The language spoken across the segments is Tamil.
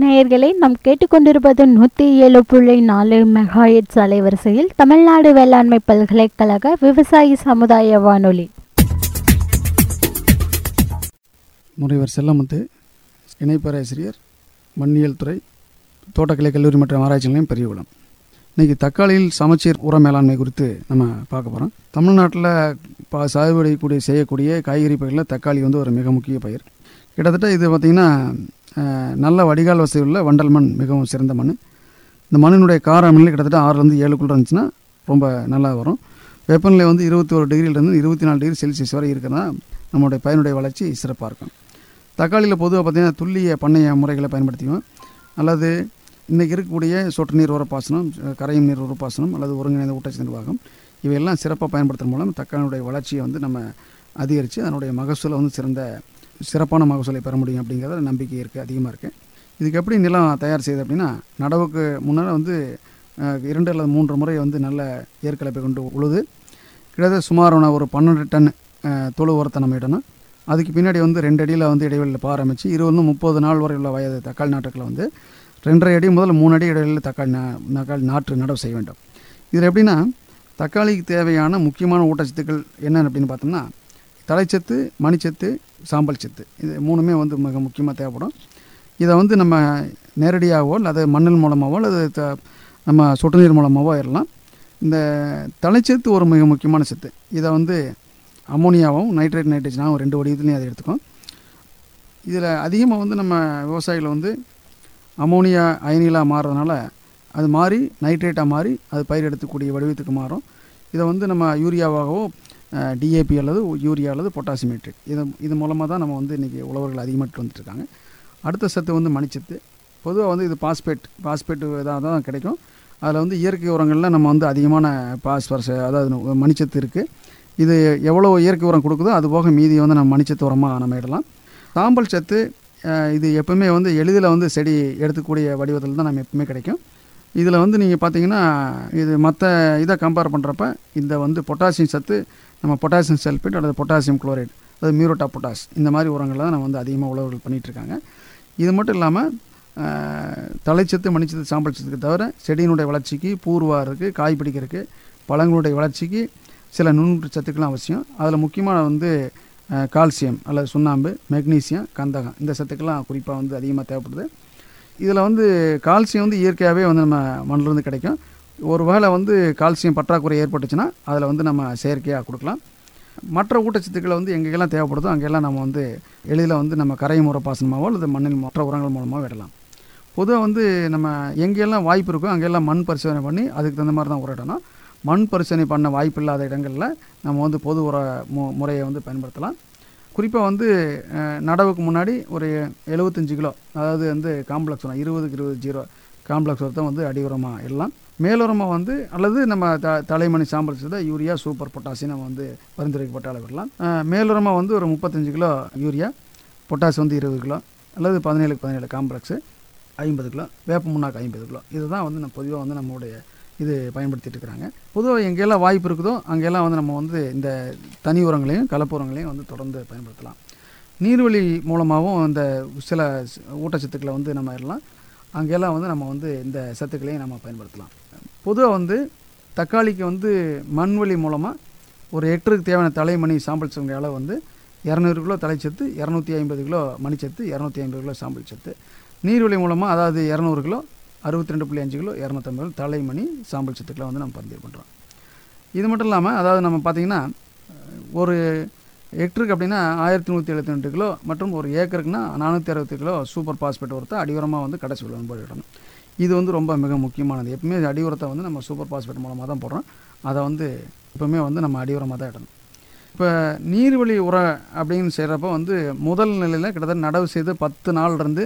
நேயர்களை நாம் கேட்டுக்கொண்டிருப்பது நூற்றி ஏழு புள்ளி நாலு மெகாஹெட்ஸ் அலைவரிசையில் தமிழ்நாடு வேளாண்மை பல்கலைக்கழக விவசாயி சமுதாய வானொலி முனைவர் செல்லமுத்து இணை பேராசிரியர் மண்ணியல் துறை தோட்டக்கலை கல்லூரி மற்றும் ஆராய்ச்சி நிலையம் பெரியகுளம் இன்றைக்கி தக்காளியில் சமச்சீர் உர மேலாண்மை குறித்து நம்ம பார்க்க போகிறோம் தமிழ்நாட்டில் பா சாகுபடி கூடிய செய்யக்கூடிய காய்கறி பயிரில் தக்காளி வந்து ஒரு மிக முக்கிய பயிர் கிட்டத்தட்ட இது பார்த்திங்கன்னா அஹ், நல்ல வடிகால் வசதி உள்ள வண்டல் மண் மிகவும் சிறந்த மண் இந்த மண்ணினுடைய காரநிலை கிட்டத்தட்ட ஆறுலேருந்து ஏழுக்குள்ள இருந்துச்சுன்னா ரொம்ப நல்லா வரும் வெப்பநிலை வந்து இருபத்தி ஒரு டிகிரியிலேருந்து இருபத்தி நாலு டிகிரி செல்சியஸ் வரை இருக்கிறதா நம்மளுடைய பயிரினுடைய வளர்ச்சி சிறப்பாக இருக்கும் தக்காளியில் பொதுவாக பார்த்திங்கன்னா துல்லிய பண்ணைய முறைகளை பயன்படுத்திக்குவோம் அல்லது இன்றைக்கி இருக்கக்கூடிய சொட்டு நீர் உரப்பாசனம் கரையும் நீர் உரப்பாசனம் அல்லது ஒருங்கிணைந்த ஊட்டச்சத்து நிர்வாகம் இவையெல்லாம் சிறப்பாக பயன்படுத்தும் மூலம் தக்காளியுடைய வளர்ச்சியை வந்து நம்ம அதிகரித்து அதனுடைய மகசூலை வந்து சிறந்த சிறப்பான மகசூலை பெற முடியும் அப்படிங்கிறத நம்பிக்கை இருக்குது அதிகமாக இருக்குது இதுக்கு எப்படி நிலம் தயார் செய்யுது அப்படின்னா நடவுக்கு முன்னால் வந்து அஹ், இரண்டு அல்லது மூன்று முறை வந்து நல்ல ஏற்கலப்பை கொண்டு உழுது கிட்டத்தட்ட சுமார் ஒரு பன்னெண்டு டன் அஹ், தொழு உரத்தை நம்ம இடணும் அதுக்கு பின்னாடி வந்து ரெண்டு அடியில் வந்து இடைவெளியில் பார் அமைச்சு இருபது முப்பது நாள் வரை உள்ள வயது தக்காளி நாட்டுக்களை வந்து ரெண்டரை அடி முதல் மூணு அடி இடைவெளியில் தக்காளி நா தக்காளி நாற்று நடவு செய்ய வேண்டும் இதில் எப்படின்னா தக்காளிக்கு தேவையான முக்கியமான ஊட்டச்சத்துக்கள் என்னென்னு அப்படின்னு பார்த்தோம்னா தலைச்சத்து மணிச்சத்து சாம்பல் சத்து இது மூணுமே வந்து மிக முக்கியமாக தேவைப்படும் இதை வந்து நம்ம நேரடியாகவோ அல்லது மண்ணில் மூலமாகவோ அல்லது த- நம்ம சொட்டு நீர் மூலமாகவோ இடலாம் இந்த தலைச்சத்து ஒரு மிக முக்கியமான சத்து இதை வந்து அமோனியாவும் நைட்ரேட் நைட்ரஜனாகவும் ரெண்டு வடிவத்துலையும் அதை எடுத்துக்கும் இதில் அதிகமாக வந்து நம்ம விவசாயிகள் வந்து அமோனியா அயனிகளாக மாறுறதுனால அது மாறி நைட்ரேட்டாக மாறி அது பயிர் எடுத்துக்கூடிய வடிவத்துக்கு மாறும் இதை வந்து நம்ம யூரியாவாகவோ டிஏபி அல்லது யூரியா அல்லது பொட்டாசியம் நைட்ரேட் இது இது மூலமாக தான் நம்ம வந்து இன்றைக்கி உழவர்கள் அதிகமாகிட்டு வந்துட்டுருக்காங்க அடுத்த சத்து வந்து மணிச்சத்து பொதுவாக வந்து இது பாஸ்பேட் பாஸ்பேட் இதாக தான் கிடைக்கும் அதில் வந்து இயற்கை உரங்களில் நம்ம வந்து அதிகமான பாஸ்பரஸ் அதாவது மணிச்சத்து இருக்குது இது எவ்வளோ இயற்கை உரம் கொடுக்குதோ அது போக மீதி வந்து நம்ம மணிச்சத்து உரமாக நம்ம இடலாம் சாம்பல் சத்து அஹ், இது எப்பவுமே வந்து எளிதில் வந்து செடி எடுத்துக்கூடிய வடிவத்தில் தான் நம்ம எப்பவுமே கிடைக்கும் இதில் வந்து நீங்கள் பார்த்தீங்கன்னா இது மற்ற இதை கம்பேர் பண்ணுறப்ப இந்த வந்து பொட்டாசியம் சத்து நம்ம பொட்டாசியம் சல்ஃபேட் அல்லது பொட்டாசியம் குளோரைட் அது மியூரோட்டா பொட்டாஸ் இந்த மாதிரி உரங்களை தான் நம்ம வந்து அதிகமாக உழவர்கள் பண்ணிகிட்டு இருக்காங்க இது மட்டும் இல்லாமல் தலைச்சத்து மணிச்சத்து சாம்பல் சத்துக்கு தவிர செடியினுடைய வளர்ச்சிக்கு பூர்வாருக்கு காய் பிடிக்கிறதுக்கு பழங்களுடைய வளர்ச்சிக்கு சில நுண்ணூட்ட சத்துக்கெல்லாம் அவசியம் அதில் முக்கியமான வந்து அஹ், கால்சியம் அல்லது சுண்ணாம்பு மெக்னீசியம் கந்தகம் இந்த சத்துக்கெல்லாம் குறிப்பாக வந்து அதிகமாக தேவைப்படுது இதில் வந்து கால்சியம் வந்து இயற்கையாகவே வந்து நம்ம மண்ணிலிருந்து கிடைக்கும் ஒரு வேளை வந்து கால்சியம் பற்றாக்குறை ஏற்பட்டுச்சுன்னா அதில் வந்து நம்ம செயற்கையாக கொடுக்கலாம் மற்ற ஊட்டச்சத்துக்களை வந்து எங்கெல்லாம் தேவைப்படுதோ அங்கெல்லாம் நம்ம வந்து எளிதில் வந்து நம்ம கரை முறை பாசனமாகவோ அல்லது மண்ணில் மற்ற உரங்கள் மூலமாக விடலாம் பொதுவாக வந்து நம்ம எங்கெல்லாம் வாய்ப்பு இருக்கோ அங்கெல்லாம் மண் பரிசோதனை பண்ணி அதுக்கு தகுந்த மாதிரி தான் உரடணும் மண் பரிசோதனை பண்ண வாய்ப்பு இல்லாத இடங்களில் நம்ம வந்து பொது உர மு முறையை வந்து பயன்படுத்தலாம் குறிப்பாக வந்து அஹ், நடவுக்கு முன்னாடி ஒரு எழுபத்தஞ்சு கிலோ அதாவது வந்து காம்ப்ளெக்ஸ் உரம் இருபதுக்கு இருபது ஜீரோ காம்ப்ளெக்ஸ் உரத்தை வந்து அடி உரமாக இடலாம் மேலுரமாக வந்து அல்லது நம்ம த தலைமணி சாம்பல் சத்தை யூரியா சூப்பர் பொட்டாசியம் நம்ம வந்து பரிந்துரைக்கப்பட்ட அளவு விடலாம் அஹ், மேலுரமாக வந்து ஒரு முப்பத்தஞ்சு கிலோ யூரியா பொட்டாஸ் வந்து இருபது கிலோ அல்லது பதினேழுக்கு பதினேழு காம்ப்ளெக்ஸு ஐம்பது கிலோ வேப்ப முன்னாக்கு ஐம்பது கிலோ இதுதான் வந்து நம்ம பொதுவாக வந்து நம்மளுடைய இது பயன்படுத்திட்டு இருக்கிறாங்க பொதுவாக எங்கெல்லாம் வாய்ப்பு இருக்குதோ அங்கெல்லாம் வந்து நம்ம வந்து இந்த தனி உரங்களையும் கலப்பு உரங்களையும் வந்து தொடர்ந்து பயன்படுத்தலாம் நீர்வழி மூலமாகவும் இந்த சில ஸ்- ஊட்டச்சத்துக்களை வந்து நம்ம இடலாம் அங்கெல்லாம் வந்து நம்ம வந்து இந்த சத்துக்களையும் நம்ம பயன்படுத்தலாம் பொதுவாக வந்து தக்காளிக்கு வந்து மண்வெளி மூலமாக ஒரு ஹெக்டருக்கு தேவையான தலைமணி சாம்பல் சத்துடைய அளவு வந்து இரநூறு கிலோ தலைச்சத்து இரநூத்தி ஐம்பது கிலோ மணிச்சத்து இரநூத்தி ஐம்பது கிலோ சாம்பல் சத்து நீர்வழி மூலமாக அதாவது இரநூறு கிலோ அறுபத்தி ரெண்டு புள்ளி அஞ்சு கிலோ இரநூத்தம்பது கிலோ தலைமணி சாம்பல் சத்துக்களை வந்து நம்ம பரிந்துரை பண்ணுறோம் இது மட்டும் இல்லாமல் அதாவது நம்ம பார்த்திங்கன்னா ஒரு ஹெக்டருக்கு அப்படின்னா ஆயிரத்தி நூற்றி எழுபத்தி ரெண்டு கிலோ மற்றும் ஒரு ஏக்கருக்குன்னா நானூற்றி அறுபத்தி கிலோ சூப்பர் பாஸ்பேட் உரத்தை அடியுரமாக வந்து கடைசி விழுந்து போயிடணும் இது வந்து ரொம்ப மிக முக்கியமானது எப்பவுமே அடி உரத்தை வந்து நம்ம சூப்பர் பாஸ்பேட் மூலமாக தான் போடுறோம் அதை வந்து எப்பவுமே வந்து நம்ம அடி உரமாக தான் இடணும் இப்போ நீர்வழி உர அப்படின்னு செய்கிறப்ப வந்து முதல் நிலையில் கிட்டத்தட்ட நடவு செய்து பத்து நாள் இருந்து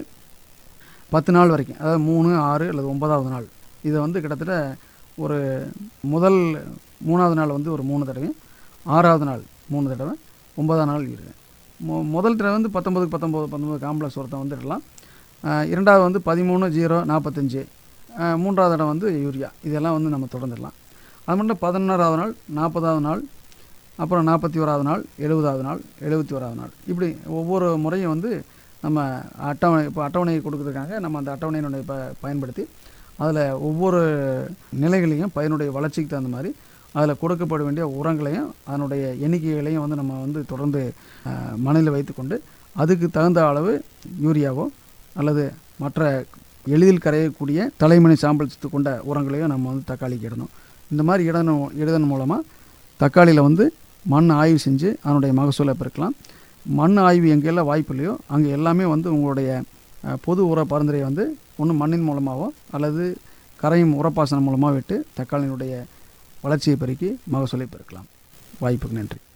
பத்து நாள் வரைக்கும் அதாவது மூணு ஆறு அல்லது ஒன்பதாவது நாள் இதை வந்து கிட்டத்தட்ட ஒரு முதல் மூணாவது நாள் வந்து ஒரு மூணு தடவை ஆறாவது நாள் மூணு தடவை ஒன்பதாம் நாள் இருக்கு மொ முதல் தடவை வந்து பத்தொம்பதுக்கு பத்தொம்பது பத்தொம்பது காம்ப்ளெக்ஸ் ஒருத்தன் வந்து இடலாம் ஆஹ் இரண்டாவது வந்து பதிமூணு ஜீரோ நாற்பத்தஞ்சு ஆஹ் மூன்றாவது இடம் வந்து யூரியா இதெல்லாம் வந்து நம்ம தொடர்ந்துடலாம் அது மட்டும் பதினொன்றாவது நாள் நாற்பதாவது நாள் அப்புறம் நாற்பத்தி ஓராவது நாள் எழுபதாவது நாள் எழுபத்தி ஓராவது நாள் இப்படி ஒவ்வொரு முறையும் வந்து நம்ம அட்டவணை இப்போ அட்டவணை கொடுக்குறதுக்காக நம்ம அந்த அட்டவணையினுடைய ப பயன்படுத்தி அதில் ஒவ்வொரு நிலைகளையும் பயிரினுடைய வளர்ச்சிக்கு தகுந்த மாதிரி அதில் கொடுக்கப்பட வேண்டிய உரங்களையும் அதனுடைய எண்ணிக்கைகளையும் வந்து நம்ம வந்து தொடர்ந்து மனதில் வைத்துக்கொண்டு அதுக்கு தகுந்த அளவு யூரியாவோ அல்லது மற்ற எளிதில் கரையக்கூடிய தலைமணி சாம்பல் சத்து கொண்ட உரங்களையும் நம்ம வந்து தக்காளிக்கு இடணும் இந்த மாதிரி இடணும் இடதன் மூலமாக தக்காளியில் வந்து மண் ஆய்வு செஞ்சு அதனுடைய மகசூலை பெருக்கலாம் மண் ஆய்வு எங்கெல்லாம் வாய்ப்பு இல்லையோ அங்கே எல்லாமே வந்து உங்களுடைய அஹ், பொது உர பரிந்துரை வந்து ஒன்று மண்ணின் மூலமாகவோ அல்லது கரையும் உரப்பாசனம் மூலமாக விட்டு தக்காளியினுடைய வளர்ச்சியை பெருக்கி மகசூலை பெருக்கலாம் வாய்ப்புக்கு நன்றி